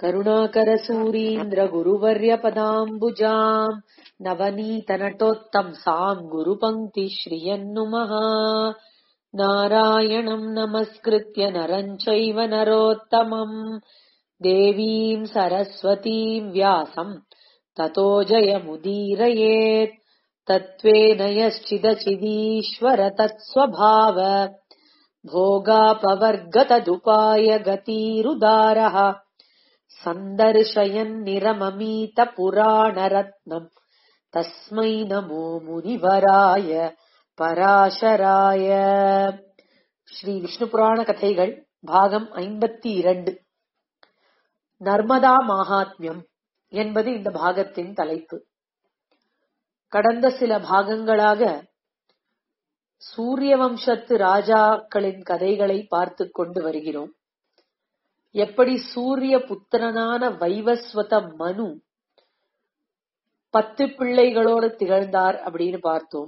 करुणाकरसूरीन्द्रगुरुवर्यपदाम्बुजाम् नवनीतनटोत्तंसाम् गुरुपङ्क्तिश्रियन्नुमः नारायणम् नमस्कृत्य नरम् चैव नरोत्तमम् देवीम् सरस्वतीम् व्यासम् ततो जयमुदीरयेत् तत्त्वेन यश्चिदचिदीश्वर तत्स्वभाव भोगापवर्गतदुपाय गतीरुदारः सन्दर्शयन्निरममीतपुराणरत्नम् तस्मै नमो முனிவராய பராசராய ஸ்ரீ விஷ்ணு புராண கதைகள் பாகம் ஐம்பத்தி இரண்டு நர்மதா மாகாத்மியம் என்பது இந்த பாகத்தின் தலைப்பு கடந்த சில பாகங்களாக சூரிய வம்சத்து ராஜாக்களின் கதைகளை பார்த்து கொண்டு வருகிறோம் எப்படி சூரிய புத்திரனான வைவஸ்வத மனு பத்து பிள்ளைகளோடு திகழ்ந்தார் அப்படின்னு பார்த்தோம்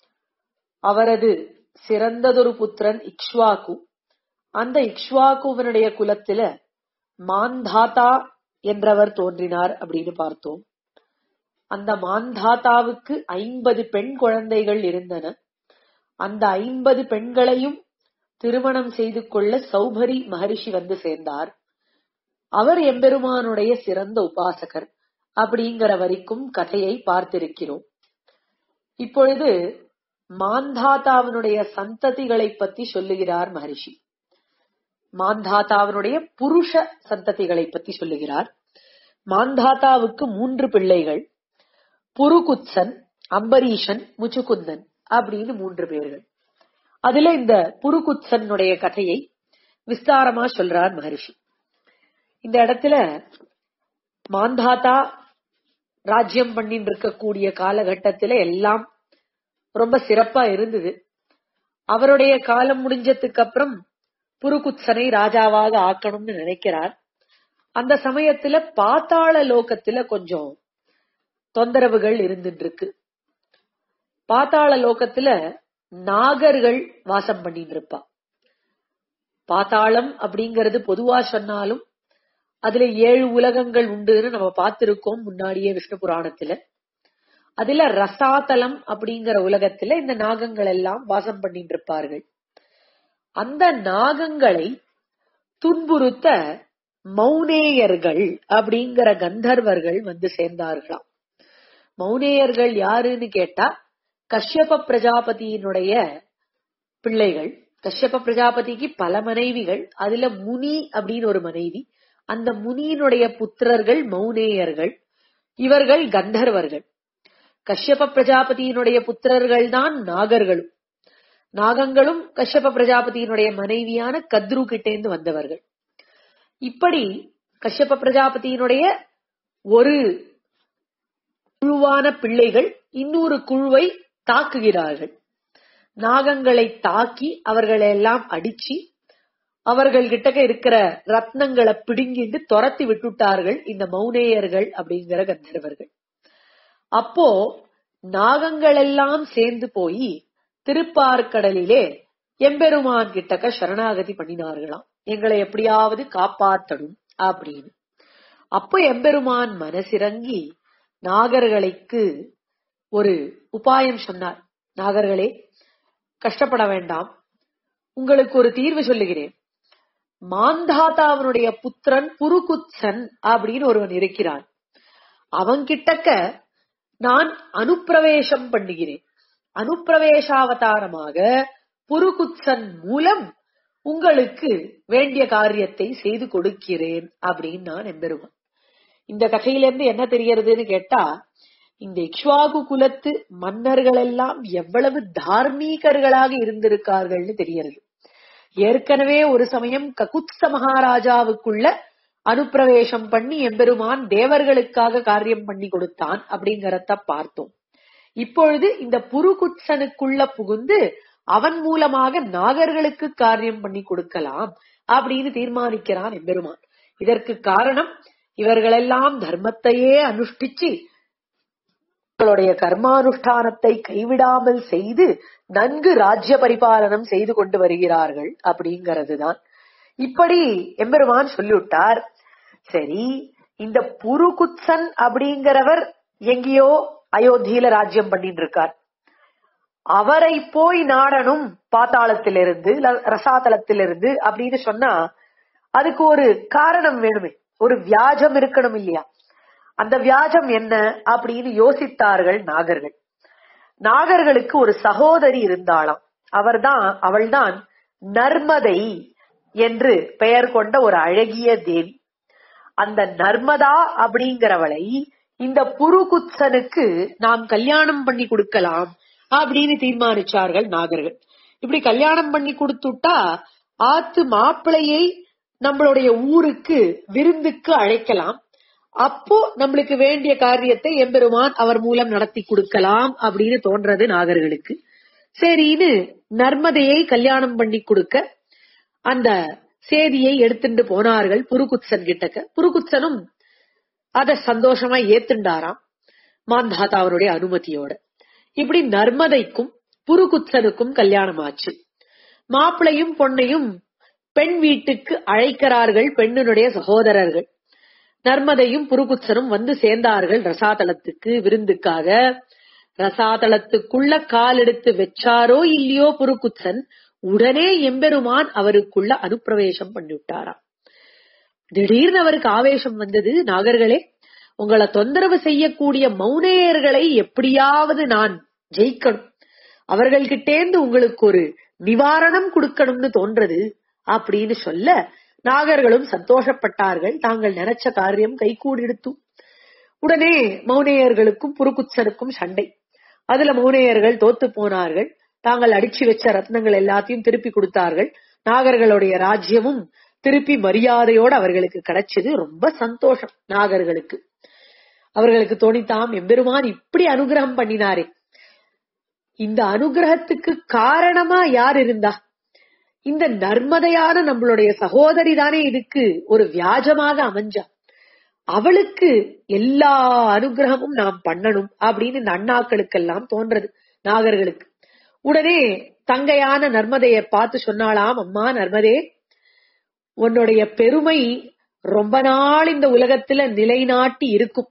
அவரது சிறந்ததொரு புத்திரன் இக்ஷ்வாக்கு அந்த இக்ஷ்வாக்குவனுடைய குலத்தில மாந்தாத்தா என்றவர் தோன்றினார் அப்படின்னு பார்த்தோம் அந்த மாந்தாத்தாவுக்கு ஐம்பது பெண் குழந்தைகள் இருந்தன அந்த ஐம்பது பெண்களையும் திருமணம் செய்து கொள்ள சௌபரி மகரிஷி வந்து சேர்ந்தார் அவர் எம்பெருமானுடைய சிறந்த உபாசகர் அப்படிங்கிற வரைக்கும் கதையை பார்த்திருக்கிறோம் இப்பொழுது மாந்தாத்தாவினுடைய சந்ததிகளை பத்தி சொல்லுகிறார் மகரிஷி மாந்தாத்தாவினுடைய புருஷ சந்ததிகளை பத்தி சொல்லுகிறார் மாந்தாத்தாவுக்கு மூன்று பிள்ளைகள் புருகுத்சன் அம்பரீஷன் முச்சுகுந்தன் அப்படின்னு மூன்று பேர்கள் அதுல இந்த புருகுத்சனுடைய கதையை விஸ்தாரமா சொல்றார் மகரிஷி இந்த இடத்துல மாந்தாத்தா ராஜ்யம் பண்ணிட்டு இருக்கக்கூடிய காலகட்டத்தில எல்லாம் ரொம்ப சிறப்பா இருந்தது அவருடைய காலம் முடிஞ்சதுக்கு அப்புறம் புருகுத்சனை ராஜாவாக ஆக்கணும்னு நினைக்கிறார் அந்த சமயத்துல பாத்தாள லோகத்துல கொஞ்சம் தொந்தரவுகள் இருந்துட்டு இருக்கு பாத்தாள லோகத்துல நாகர்கள் வாசம் பண்ணிட்டு இருப்பா பாத்தாளம் அப்படிங்கறது பொதுவா சொன்னாலும் அதுல ஏழு உலகங்கள் உண்டுன்னு நம்ம பார்த்திருக்கோம் முன்னாடியே விஷ்ணு புராணத்துல அதுல ரசாதலம் அப்படிங்கிற உலகத்துல இந்த நாகங்கள் எல்லாம் வாசம் பண்ணிட்டு இருப்பார்கள் அந்த நாகங்களை துன்புறுத்த மௌனேயர்கள் அப்படிங்கிற கந்தர்வர்கள் வந்து சேர்ந்தார்களாம் மௌனேயர்கள் யாருன்னு கேட்டா கஷ்யப பிரஜாபதியினுடைய பிள்ளைகள் கஷ்யப பிரஜாபதிக்கு பல மனைவிகள் அதுல முனி அப்படின்னு ஒரு மனைவி அந்த முனியினுடைய புத்திரர்கள் மௌனேயர்கள் இவர்கள் கந்தர்வர்கள் கஷ்யப பிரஜாபதியினுடைய புத்திரர்கள் தான் நாகர்களும் நாகங்களும் கஷ்யப பிரஜாபதியினுடைய மனைவியான கத்ரு கிட்டேந்து வந்தவர்கள் இப்படி கஷ்யப பிரஜாபதியினுடைய ஒரு குழுவான பிள்ளைகள் இன்னொரு குழுவை தாக்குகிறார்கள் நாகங்களை தாக்கி அவர்களை எல்லாம் அடிச்சு அவர்கள் கிட்டக்க இருக்கிற ரத்னங்களை பிடுங்கிட்டு துரத்தி விட்டுட்டார்கள் இந்த மௌனேயர்கள் அப்படிங்கிற கந்தர்வர்கள் அப்போ நாகங்கள் எல்லாம் சேர்ந்து போய் திருப்பார்கடலிலே எம்பெருமான் கிட்டக்க சரணாகதி பண்ணினார்களாம் எங்களை எப்படியாவது காப்பாத்தணும் அப்படின்னு அப்போ எம்பெருமான் மனசிறங்கி நாகர்களுக்கு ஒரு உபாயம் சொன்னார் நாகர்களே கஷ்டப்பட வேண்டாம் உங்களுக்கு ஒரு தீர்வு சொல்லுகிறேன் மாந்தாத்தாவனுடைய புத்திரன் புருகுத்சன் அப்படின்னு ஒருவன் இருக்கிறான் அவன் கிட்டக்க நான் அனுப்பிரவேசம் பண்ணுகிறேன் அனுப்பிரவேசாவதாரமாக புருகுத்சன் மூலம் உங்களுக்கு வேண்டிய காரியத்தை செய்து கொடுக்கிறேன் அப்படின்னு நான் எம்பெருமான் இந்த கதையிலிருந்து என்ன தெரியறதுன்னு கேட்டா இந்த இக்ஷ்வாகு குலத்து மன்னர்கள் எல்லாம் எவ்வளவு தார்மீகர்களாக இருந்திருக்கார்கள்னு தெரியறது ஏற்கனவே ஒரு சமயம் ககுத்ச மகாராஜாவுக்குள்ள அனுப்பிரவேசம் பண்ணி எம்பெருமான் தேவர்களுக்காக காரியம் பண்ணி கொடுத்தான் அப்படிங்கறத பார்த்தோம் இப்பொழுது இந்த புருகுத்சனுக்குள்ள புகுந்து அவன் மூலமாக நாகர்களுக்கு காரியம் பண்ணி கொடுக்கலாம் அப்படின்னு தீர்மானிக்கிறான் எம்பெருமான் இதற்கு காரணம் இவர்களெல்லாம் தர்மத்தையே அனுஷ்டிச்சு அவர்களுடைய கர்மானுஷ்டானத்தை கைவிடாமல் செய்து நன்கு ராஜ்ய பரிபாலனம் செய்து கொண்டு வருகிறார்கள் அப்படிங்கிறது தான் இப்படி எம்பெருமான் சொல்லிவிட்டார் சரி இந்த புருகுத்சன் அப்படிங்கிறவர் எங்கேயோ அயோத்தியில ராஜ்யம் பண்ணிட்டு இருக்கார் அவரை போய் நாடனும் பாத்தாளத்திலிருந்து ல- ரசாதலத்திலிருந்து அப்படின்னு சொன்னா அதுக்கு ஒரு காரணம் வேணுமே ஒரு வியாஜம் இருக்கணும் இல்லையா அந்த வியாஜம் என்ன அப்படின்னு யோசித்தார்கள் நாகர்கள் நாகர்களுக்கு ஒரு சகோதரி இருந்தாளாம் அவர்தான் அவள்தான் நர்மதை என்று பெயர் கொண்ட ஒரு அழகிய தேவி அந்த நர்மதா அப்படிங்கிறவளை இந்த புருகுத்சனுக்கு நாம் கல்யாணம் பண்ணி கொடுக்கலாம் அப்படின்னு தீர்மானிச்சார்கள் நாகர்கள் இப்படி கல்யாணம் பண்ணி கொடுத்துட்டா ஆத்து மாப்பிளையை நம்மளுடைய ஊருக்கு விருந்துக்கு அழைக்கலாம் அப்போ நம்மளுக்கு வேண்டிய காரியத்தை எம்பெருமான் அவர் மூலம் நடத்தி கொடுக்கலாம் அப்படின்னு தோன்றது நாகர்களுக்கு சரின்னு நர்மதையை கல்யாணம் பண்ணி கொடுக்க அந்த சேதியை எடுத்துட்டு போனார்கள் புருகுத்சன் கிட்டக்க புருகுத்சனும் அத சந்தோஷமா ஏத்துண்டாராம் மாந்தாத்தா அவருடைய அனுமதியோட இப்படி நர்மதைக்கும் புருகுத்சனுக்கும் கல்யாணம் ஆச்சு மாப்பிளையும் பொண்ணையும் பெண் வீட்டுக்கு அழைக்கிறார்கள் பெண்ணினுடைய சகோதரர்கள் நர்மதையும் புருகுத்சனும் வந்து சேர்ந்தார்கள் ரசாதலத்துக்கு விருந்துக்காக ரசாதலத்துக்குள்ள கால் எடுத்து வச்சாரோ இல்லையோ புருகுத்சன் உடனே எம்பெருமான் அவருக்குள்ள அனுப்பிரவேசம் பண்ணிவிட்டாராம் திடீர்னு அவருக்கு ஆவேசம் வந்தது நாகர்களே உங்களை தொந்தரவு செய்யக்கூடிய மௌனேயர்களை எப்படியாவது நான் ஜெயிக்கணும் அவர்கள்கிட்டேந்து உங்களுக்கு ஒரு நிவாரணம் கொடுக்கணும்னு தோன்றது அப்படின்னு சொல்ல நாகர்களும் சந்தோஷப்பட்டார்கள் தாங்கள் நினைச்ச காரியம் கைகூடிடுத்து உடனே மௌனேயர்களுக்கும் புருக்குச்சனுக்கும் சண்டை அதுல மௌனேயர்கள் தோத்து போனார்கள் தாங்கள் அடிச்சு வச்ச ரத்னங்கள் எல்லாத்தையும் திருப்பி கொடுத்தார்கள் நாகர்களுடைய ராஜ்யமும் திருப்பி மரியாதையோட அவர்களுக்கு கிடைச்சது ரொம்ப சந்தோஷம் நாகர்களுக்கு அவர்களுக்கு தோணித்தாம் எம்பெருமான் இப்படி அனுகிரகம் பண்ணினாரே இந்த அனுகிரகத்துக்கு காரணமா யார் இருந்தா இந்த நர்மதையான நம்மளுடைய சகோதரி தானே இதுக்கு ஒரு வியாஜமாக அமைஞ்சா அவளுக்கு எல்லா அனுகிரகமும் நாம் பண்ணணும் அப்படின்னு இந்த அண்ணாக்களுக்கெல்லாம் தோன்றது நாகர்களுக்கு உடனே தங்கையான நர்மதையை பார்த்து சொன்னாலாம் அம்மா நர்மதே உன்னுடைய பெருமை ரொம்ப நாள் இந்த உலகத்துல நிலைநாட்டி இருக்கும்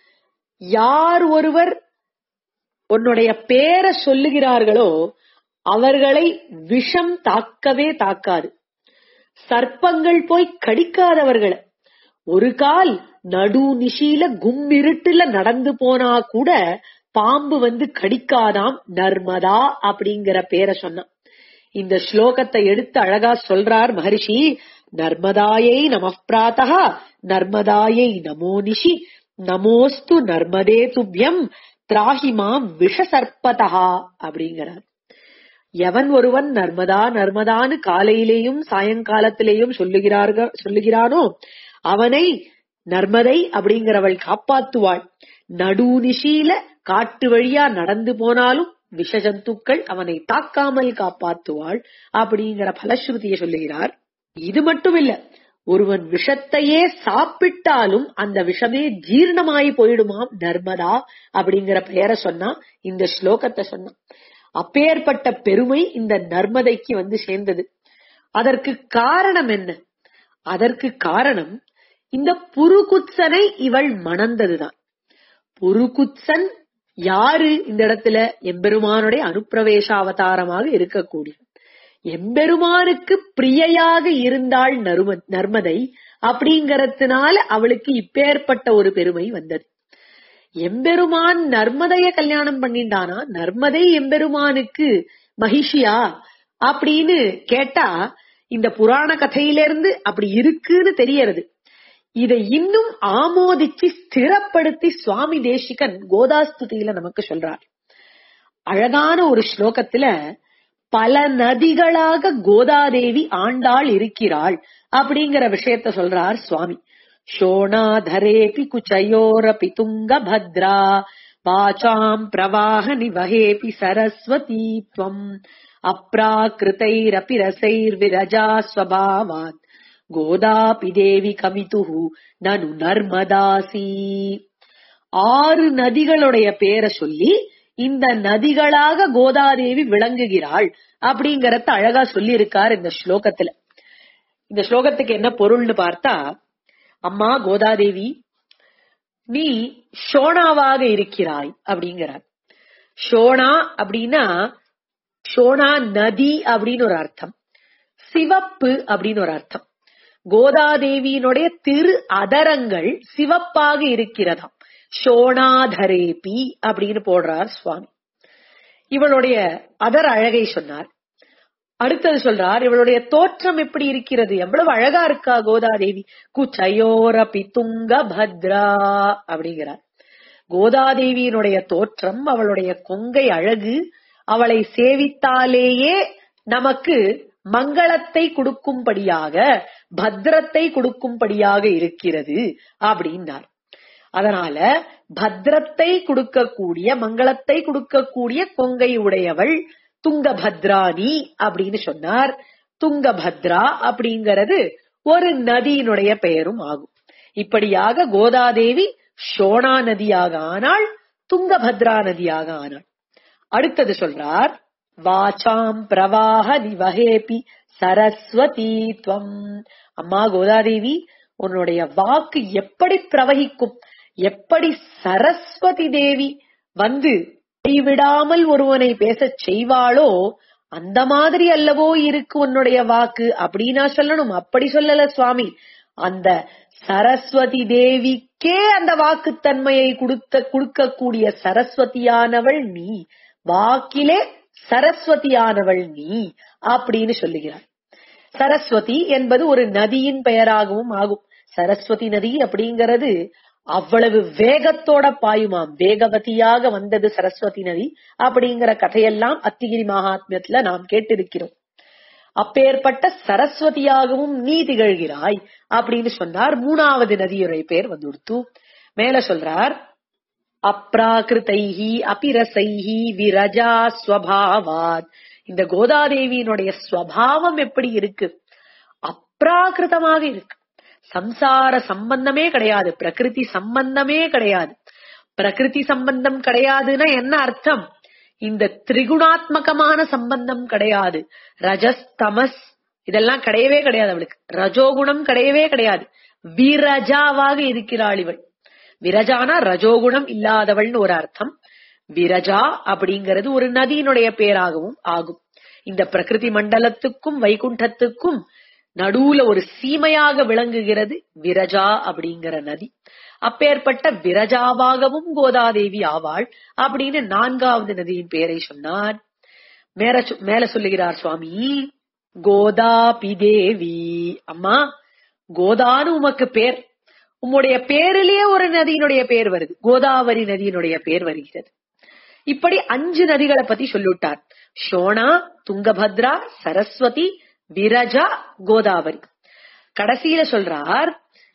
யார் ஒருவர் உன்னுடைய பேரை சொல்லுகிறார்களோ அவர்களை விஷம் தாக்கவே தாக்காது சர்ப்பங்கள் போய் கடிக்காதவர்களை ஒரு கால் நடு நிஷில கும்மிருட்டுல நடந்து போனா கூட பாம்பு வந்து கடிக்காதாம் நர்மதா அப்படிங்கிற பேரை சொன்னான் இந்த ஸ்லோகத்தை எடுத்து அழகா சொல்றார் மகரிஷி நர்மதாயை நமப்பிராத்தா நர்மதாயை நமோ நிஷி நமோஸ்து நர்மதே துப்யம் திராஹிமாம் விஷசர்ப்பதா அப்படிங்கிறார் எவன் ஒருவன் நர்மதா நர்மதான்னு காலையிலேயும் சாயங்காலத்திலேயும் சொல்லுகிறார்கள் சொல்லுகிறானோ அவனை நர்மதை அப்படிங்கிறவள் காப்பாத்துவாள் நடுநிஷியில காட்டு வழியா நடந்து போனாலும் விஷஜந்துக்கள் அவனை தாக்காமல் காப்பாத்துவாள் அப்படிங்கிற பலஸ்ருதியை சொல்லுகிறார் இது மட்டும் இல்ல ஒருவன் விஷத்தையே சாப்பிட்டாலும் அந்த விஷமே ஜீர்ணமாயி போயிடுமாம் நர்மதா அப்படிங்கிற பெயரை சொன்னா இந்த ஸ்லோகத்தை சொன்னான் அப்பேற்பட்ட பெருமை இந்த நர்மதைக்கு வந்து சேர்ந்தது அதற்கு காரணம் என்ன அதற்கு காரணம் இந்த புருகுத்சனை இவள் மணந்ததுதான் புருகுத்சன் யாரு இந்த இடத்துல எம்பெருமானுடைய அனுப்பிரவேச அவதாரமாக இருக்கக்கூடிய எம்பெருமானுக்கு பிரியையாக இருந்தாள் நரும நர்மதை அப்படிங்கறதுனால அவளுக்கு இப்பேற்பட்ட ஒரு பெருமை வந்தது எம்பெருமான் நர்மதைய கல்யாணம் பண்ணிண்டானா நர்மதை எம்பெருமானுக்கு மகிஷியா அப்படின்னு கேட்டா இந்த புராண கதையிலிருந்து அப்படி இருக்குன்னு தெரியறது இதை இன்னும் ஆமோதிச்சு ஸ்திரப்படுத்தி சுவாமி தேசிகன் கோதாஸ்துதியில நமக்கு சொல்றார் அழகான ஒரு ஸ்லோகத்துல பல நதிகளாக கோதாதேவி ஆண்டாள் இருக்கிறாள் அப்படிங்கிற விஷயத்த சொல்றார் சுவாமி ஷோணாதரேபி குச்சயோரபி துங்க பத்ரா வாசாம் பிரவாக நிவகேபி சரஸ்வதி துவம் அப்ராக்கிருதைரபி ரசைர்விரஜா ஸ்வபாவாத் கோதாபி தேவி கவிதுஹு நனு நர்மதாசி ஆறு நதிகளுடைய பேரை சொல்லி இந்த நதிகளாக கோதாதேவி விளங்குகிறாள் அப்படிங்கறத அழகா சொல்லி இருக்கார் இந்த ஸ்லோகத்துல இந்த ஸ்லோகத்துக்கு என்ன பொருள்னு பார்த்தா அம்மா கோதாதேவி நீ ஷோனாவாக இருக்கிறாய் அப்படிங்கிறார் ஷோனா அப்படின்னா ஷோனா நதி அப்படின்னு ஒரு அர்த்தம் சிவப்பு அப்படின்னு ஒரு அர்த்தம் கோதாதேவியினுடைய திரு அதரங்கள் சிவப்பாக இருக்கிறதாம் ஷோனாதரேபி அப்படின்னு போடுறார் சுவாமி இவளுடைய அதர் அழகை சொன்னார் அடுத்தது சொல்றார் இவளுடைய தோற்றம் எப்படி இருக்கிறது எவ்வளவு அழகா இருக்கா கோதாதேவி குச்சயோரபி துங்க பத்ரா அப்படிங்கிறார் கோதாதேவியினுடைய தோற்றம் அவளுடைய கொங்கை அழகு அவளை சேவித்தாலேயே நமக்கு மங்களத்தை கொடுக்கும்படியாக பத்ரத்தை கொடுக்கும்படியாக இருக்கிறது அப்படின்னார் அதனால பத்ரத்தை கொடுக்கக்கூடிய மங்களத்தை கொடுக்கக்கூடிய கொங்கை உடையவள் துங்கபத்ராணி அப்படின்னு சொன்னார் துங்கபத்ரா அப்படிங்கிறது ஒரு நதியினுடைய பெயரும் ஆகும் இப்படியாக கோதாதேவி ஷோனா நதியாக ஆனாள் துங்கபத்ரா நதியாக ஆனாள் அடுத்தது சொல்றார் வாசாம் பிரவாக நிவகேபி சரஸ்வதி துவம் அம்மா கோதாதேவி உன்னுடைய வாக்கு எப்படி பிரவகிக்கும் எப்படி சரஸ்வதி தேவி வந்து கைவிடாமல் ஒருவனை பேசச் செய்வாளோ அந்த மாதிரி அல்லவோ இருக்கு உன்னுடைய வாக்கு அப்படின்னா சொல்லணும் அப்படி சொல்லல சுவாமி அந்த சரஸ்வதி தேவிக்கே அந்த வாக்குத்தன்மையை கொடுத்த கொடுக்கக்கூடிய சரஸ்வதியானவள் நீ வாக்கிலே சரஸ்வதியானவள் நீ அப்படின்னு சொல்லுகிறார் சரஸ்வதி என்பது ஒரு நதியின் பெயராகவும் ஆகும் சரஸ்வதி நதி அப்படிங்கிறது அவ்வளவு வேகத்தோட பாயுமாம் வேகவதியாக வந்தது சரஸ்வதி நதி அப்படிங்கிற கதையெல்லாம் அத்திகிரி மகாத்மியத்துல நாம் கேட்டிருக்கிறோம் அப்பேற்பட்ட சரஸ்வதியாகவும் நீ திகழ்கிறாய் அப்படின்னு சொன்னார் மூணாவது நதியுடைய பேர் வந்துடுத்து மேல சொல்றார் அப்ராகிருதைஹி அபிரசைஹி விரஜா ஸ்வபாவாத் இந்த கோதாதேவியினுடைய ஸ்வபாவம் எப்படி இருக்கு அப்ராகிருதமாக இருக்கு சம்சார சம்பந்தமே கிடையாது பிரகிருதி சம்பந்தமே கிடையாது பிரகிருதி சம்பந்தம் கிடையாதுன்னா என்ன அர்த்தம் இந்த திரிகுணாத்மகமான சம்பந்தம் கிடையாது ரஜஸ் தமஸ் இதெல்லாம் கிடையவே கிடையாது அவளுக்கு ரஜோகுணம் கிடையவே கிடையாது விரஜாவாக இருக்கிறாள் இவள் விரஜானா ரஜோகுணம் இல்லாதவள்னு ஒரு அர்த்தம் விரஜா அப்படிங்கிறது ஒரு நதியினுடைய பேராகவும் ஆகும் இந்த பிரகிருதி மண்டலத்துக்கும் வைகுண்டத்துக்கும் நடுவுல ஒரு சீமையாக விளங்குகிறது விரஜா அப்படிங்கிற நதி அப்பேற்பட்ட விரஜாவாகவும் கோதாதேவி ஆவாள் அப்படின்னு நான்காவது நதியின் பெயரை சொன்னார் மேல சொ- மேல சொல்லுகிறார் சுவாமி கோதாபி தேவி அம்மா கோதான்னு உமக்கு பேர் உம்முடைய பேரிலேயே ஒரு நதியினுடைய பேர் வருது கோதாவரி நதியினுடைய பேர் வருகிறது இப்படி அஞ்சு நதிகளை பத்தி சொல்லிவிட்டார் ஷோனா துங்கபத்ரா சரஸ்வதி விரஜா கோதாவரி கடைசியில சொல்றார்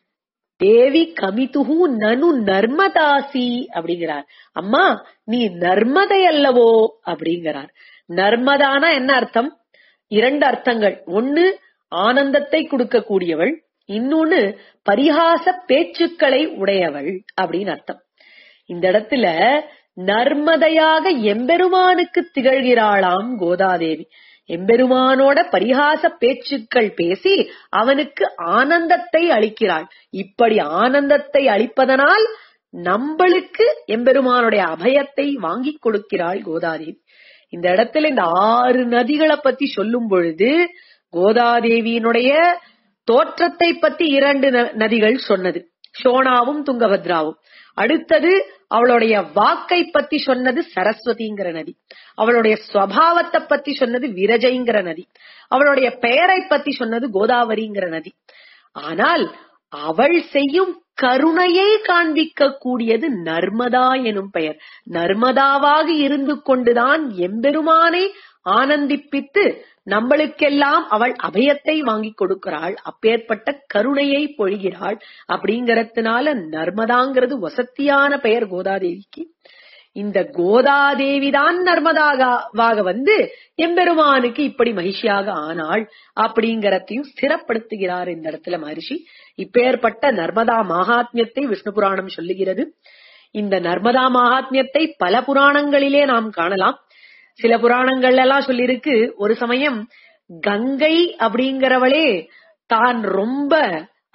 தேவி கமிதுகு நனு நர்மதாசி அப்படிங்கிறார் அம்மா நீ நர்மதை அல்லவோ அப்படிங்கிறார் நர்மதானா என்ன அர்த்தம் இரண்டு அர்த்தங்கள் ஒன்னு ஆனந்தத்தை கொடுக்கக்கூடியவள் இன்னொன்னு பரிகாச பேச்சுக்களை உடையவள் அப்படின்னு அர்த்தம் இந்த இடத்துல நர்மதையாக எம்பெருமானுக்கு திகழ்கிறாளாம் கோதாதேவி எம்பெருமானோட பரிகாச பேச்சுக்கள் பேசி அவனுக்கு ஆனந்தத்தை அளிக்கிறாள் இப்படி ஆனந்தத்தை அளிப்பதனால் நம்மளுக்கு எம்பெருமானுடைய அபயத்தை வாங்கிக் கொடுக்கிறாள் கோதாதேவி இந்த இடத்துல இந்த ஆறு நதிகளை பத்தி சொல்லும் பொழுது கோதாதேவியினுடைய தோற்றத்தை பத்தி இரண்டு ந- நதிகள் சொன்னது ஷோனாவும் துங்கபத்ராவும் அடுத்தது அவளுடைய வாக்கை பத்தி சொன்னது சரஸ்வதிங்கிற நதி அவளுடைய ஸ்வபாவத்தை பத்தி சொன்னது விரஜைங்கிற நதி அவளுடைய பெயரை பத்தி சொன்னது கோதாவரிங்கிற நதி ஆனால் அவள் செய்யும் கருணையை காண்பிக்க கூடியது நர்மதா எனும் பெயர் நர்மதாவாக இருந்து கொண்டுதான் எம்பெருமானை ஆனந்திப்பித்து நம்மளுக்கெல்லாம் அவள் அபயத்தை வாங்கி கொடுக்கிறாள் அப்பேற்பட்ட கருணையை பொழிகிறாள் அப்படிங்கறதுனால நர்மதாங்கிறது வசத்தியான பெயர் கோதாதேவிக்கு இந்த கோதாதேவிதான் நர்மதாவாக வந்து எம்பெருமானுக்கு இப்படி மகிழ்ச்சியாக ஆனாள் அப்படிங்கறதையும் ஸ்திரப்படுத்துகிறார் இந்த இடத்துல மகரிஷி இப்பேற்பட்ட நர்மதா மகாத்மியத்தை விஷ்ணு புராணம் சொல்லுகிறது இந்த நர்மதா மகாத்மியத்தை பல புராணங்களிலே நாம் காணலாம் சில புராணங்கள் எல்லாம் சொல்லியிருக்கு ஒரு சமயம் கங்கை அப்படிங்கிறவளே தான் ரொம்ப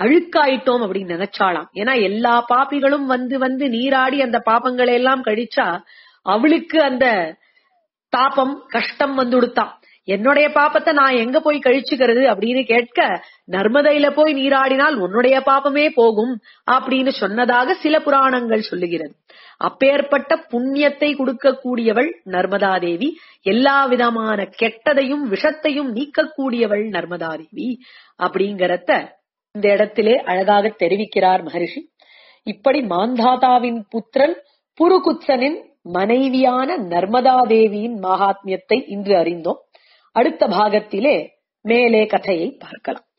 அழுக்காயிட்டோம் அப்படின்னு நினைச்சாளாம் ஏன்னா எல்லா பாப்பிகளும் வந்து வந்து நீராடி அந்த பாப்பங்களை எல்லாம் கழிச்சா அவளுக்கு அந்த தாபம் கஷ்டம் வந்துடுத்தான் என்னுடைய பாப்பத்தை நான் எங்க போய் கழிச்சுக்கிறது அப்படின்னு கேட்க நர்மதையில போய் நீராடினால் உன்னுடைய பாப்பமே போகும் அப்படின்னு சொன்னதாக சில புராணங்கள் சொல்லுகிறது அப்பேற்பட்ட புண்ணியத்தை கொடுக்கக்கூடியவள் நர்மதா தேவி எல்லா விதமான கெட்டதையும் விஷத்தையும் நீக்கக்கூடியவள் நர்மதா தேவி அப்படிங்கறத இந்த இடத்திலே அழகாக தெரிவிக்கிறார் மகரிஷி இப்படி மாந்தாதாவின் புத்திரன் புருகுத்சனின் மனைவியான நர்மதா தேவியின் மகாத்மியத்தை இன்று அறிந்தோம் அடுத்த பாகத்திலே மேலே கதையை பார்க்கலாம்